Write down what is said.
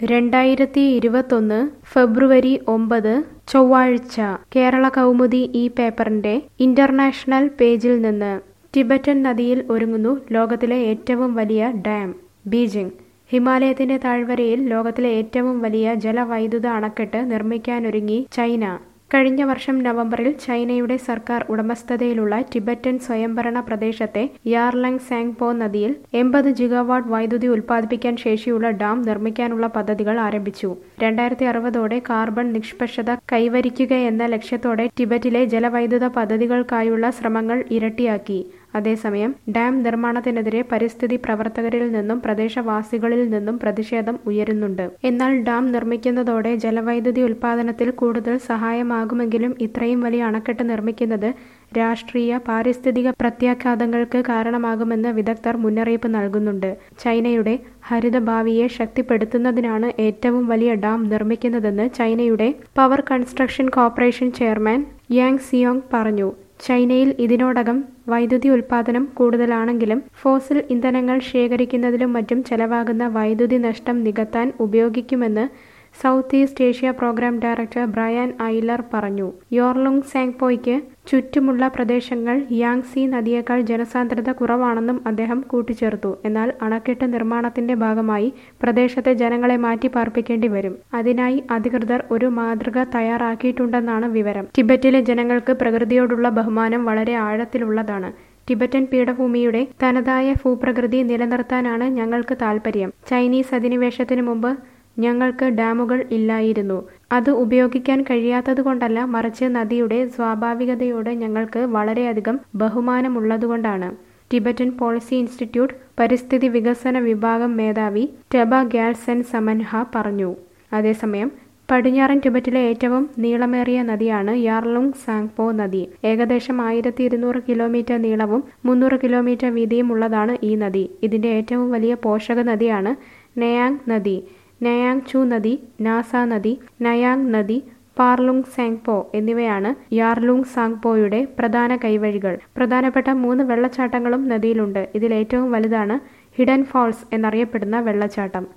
രണ്ടായിരത്തി ഇരുപത്തൊന്ന് ഫെബ്രുവരി ഒമ്പത് ചൊവ്വാഴ്ച കേരള കൗമുദി ഈ പേപ്പറിന്റെ ഇന്റർനാഷണൽ പേജിൽ നിന്ന് ടിബറ്റൻ നദിയിൽ ഒരുങ്ങുന്നു ലോകത്തിലെ ഏറ്റവും വലിയ ഡാം ബീജിംഗ് ഹിമാലയത്തിന്റെ താഴ്വരയിൽ ലോകത്തിലെ ഏറ്റവും വലിയ ജലവൈദ്യുത അണക്കെട്ട് നിർമ്മിക്കാനൊരുങ്ങി ചൈന കഴിഞ്ഞ വർഷം നവംബറിൽ ചൈനയുടെ സർക്കാർ ഉടമസ്ഥതയിലുള്ള ടിബറ്റൻ സ്വയംഭരണ പ്രദേശത്തെ യാർലങ് സാങ്പോ നദിയിൽ എൺപത് ജിഗാവാട്ട് വൈദ്യുതി ഉൽപ്പാദിപ്പിക്കാൻ ശേഷിയുള്ള ഡാം നിർമ്മിക്കാനുള്ള പദ്ധതികൾ ആരംഭിച്ചു രണ്ടായിരത്തി അറുപതോടെ കാർബൺ നിഷ്പക്ഷത കൈവരിക്കുകയെന്ന ലക്ഷ്യത്തോടെ ടിബറ്റിലെ ജലവൈദ്യുത പദ്ധതികൾക്കായുള്ള ശ്രമങ്ങൾ ഇരട്ടിയാക്കി അതേസമയം ഡാം നിർമ്മാണത്തിനെതിരെ പരിസ്ഥിതി പ്രവർത്തകരിൽ നിന്നും പ്രദേശവാസികളിൽ നിന്നും പ്രതിഷേധം ഉയരുന്നുണ്ട് എന്നാൽ ഡാം നിർമ്മിക്കുന്നതോടെ ജലവൈദ്യുതി ഉൽപ്പാദനത്തിൽ കൂടുതൽ സഹായമാകുമെങ്കിലും ഇത്രയും വലിയ അണക്കെട്ട് നിർമ്മിക്കുന്നത് രാഷ്ട്രീയ പാരിസ്ഥിതിക പ്രത്യാഘാതങ്ങൾക്ക് കാരണമാകുമെന്ന് വിദഗ്ധർ മുന്നറിയിപ്പ് നൽകുന്നുണ്ട് ചൈനയുടെ ഹരിത ഭാവിയെ ശക്തിപ്പെടുത്തുന്നതിനാണ് ഏറ്റവും വലിയ ഡാം നിർമ്മിക്കുന്നതെന്ന് ചൈനയുടെ power construction corporation chairman Yang Xiong പറഞ്ഞു ചൈനയിൽ ഇതിനോടകം വൈദ്യുതി ഉൽപ്പാദനം കൂടുതലാണെങ്കിലും ഫോസിൽ ഇന്ധനങ്ങൾ ശേഖരിക്കുന്നതിലും മറ്റും ചെലവാകുന്ന വൈദ്യുതി നഷ്ടം നികത്താൻ ഉപയോഗിക്കുമെന്ന് south east Asia program director Brian Eyler പറഞ്ഞു യോർലുങ് സാങ്പോയ്ക്ക് ചുറ്റുമുള്ള പ്രദേശങ്ങൾ യാങ്സി നദിയേക്കാൾ ജനസാന്ദ്രത കുറവാണെന്നും അദ്ദേഹം കൂട്ടിച്ചേർത്തു എന്നാൽ അണക്കെട്ട് നിർമ്മാണത്തിന്റെ ഭാഗമായി പ്രദേശത്തെ ജനങ്ങളെ മാറ്റി പാർപ്പിക്കേണ്ടി വരും അതിനായി അധികൃതർ ഒരു മാതൃക തയ്യാറാക്കിയിട്ടുണ്ടെന്നാണ് വിവരം ടിബറ്റിലെ ജനങ്ങൾക്ക് പ്രകൃതിയോടുള്ള ബഹുമാനം വളരെ ആഴത്തിലുള്ളതാണ് ടിബറ്റൻ പീഠഭൂമിയുടെ തനതായ ഭൂപ്രകൃതി നിലനിർത്താനാണ് ഞങ്ങൾക്ക് താൽപ്പര്യം ചൈനീസ് അധിനിവേശത്തിനു മുമ്പ് ഞങ്ങൾക്ക് ഡാമുകൾ ഇല്ലായിരുന്നു അത് ഉപയോഗിക്കാൻ കഴിയാത്തതുകൊണ്ടല്ല മറിച്ച് നദിയുടെ സ്വാഭാവികതയോട് ഞങ്ങൾക്ക് വളരെയധികം ബഹുമാനമുള്ളതുകൊണ്ടാണ് ടിബറ്റൻ പോളിസി ഇൻസ്റ്റിറ്റ്യൂട്ട് പരിസ്ഥിതി വികസന വിഭാഗം മേധാവി ടെബ ഗ്യാൽസൻ സമൻഹ പറഞ്ഞു അതേസമയം പടിഞ്ഞാറൻ ടിബറ്റിലെ ഏറ്റവും നീളമേറിയ നദിയാണ് യാർലുങ് സാങ്പോ നദി ഏകദേശം ആയിരത്തി ഇരുന്നൂറ് കിലോമീറ്റർ നീളവും മുന്നൂറ് കിലോമീറ്റർ വീതിയും ഉള്ളതാണ് ഈ നദി ഇതിന്റെ ഏറ്റവും വലിയ പോഷക നദിയാണ് നെയാങ് നദി നയാങ് ചു നദി നാസ നദി നയാങ് നദി പാർലുങ് സാങ്പോ എന്നിവയാണ് യാർലുങ് സാങ്പോയുടെ പ്രധാന കൈവഴികൾ പ്രധാനപ്പെട്ട മൂന്ന് വെള്ളച്ചാട്ടങ്ങളും നദിയിലുണ്ട് ഇതിൽ ഏറ്റവും വലുതാണ് ഹിഡൻ ഫാൾസ് എന്നറിയപ്പെടുന്ന വെള്ളച്ചാട്ടം